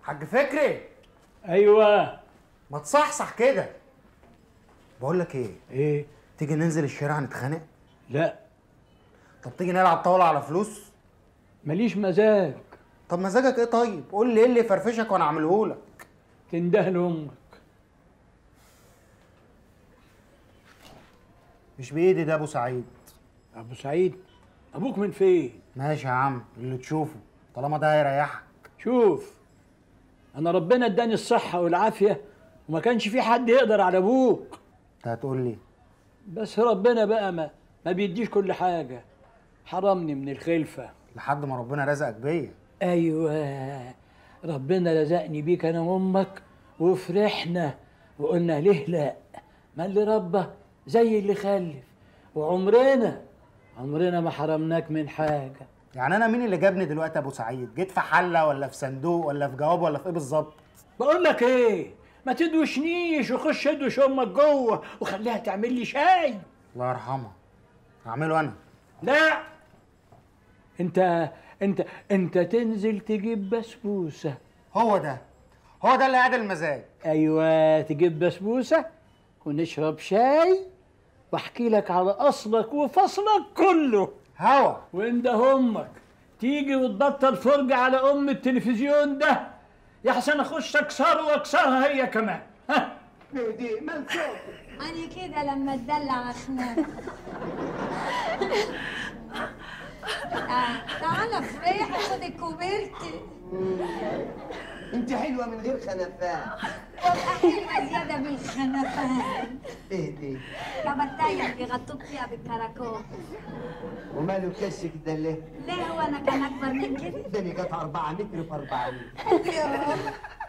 حاج فكري ايوه ما تصحصح كده بقول لك ايه ايه تيجي ننزل الشارع نتخانق لا طب تيجي نلعب طاوله على فلوس ماليش مزاج طب مزاجك ايه طيب قول لي ايه اللي يفرفشك وانا اعمله لك تنده لامك مش بايدي ده ابو سعيد ابو سعيد ابوك من فين ماشي يا عم اللي تشوفه طالما ده هيريحك شوف انا ربنا اداني الصحه والعافيه وما كانش في حد يقدر على ابوك انت هتقول لي بس ربنا بقى ما ما بيديش كل حاجه حرمني من الخلفه لحد ما ربنا رزقك بيا ايوه ربنا رزقني بيك انا وامك وفرحنا وقلنا ليه لا ما اللي ربى زي اللي خلف وعمرنا عمرنا ما حرمناك من حاجه يعني انا مين اللي جابني دلوقتي ابو سعيد جيت في حله ولا في صندوق ولا في جواب ولا في ايه بالظبط بقول لك ايه ما تدوشنيش وخش ادوش امك جوه وخليها تعمل لي شاي الله يرحمها هعمله انا لا انت انت انت تنزل تجيب بسبوسه هو ده هو ده اللي قاعد المزاج ايوه تجيب بسبوسه ونشرب شاي واحكي لك على اصلك وفصلك كله هوا وانت امك تيجي وتبطل فرجة على ام التلفزيون ده يا حسن اخش اكسره واكسرها هي كمان ها دي منصور أنا كده لما اتدلع أخناق آه تعالى فريحة خد الكوبرتي انت حلوه من غير خنفان والله حلوة زيادة بالخنفان ايه دي كبرتاية بيغطوك فيها بالكراكون وماله كشك ده ليه ليه هو أنا كان أكبر من كده؟ ده اللي قطع 4 متر في 4 متر يوه.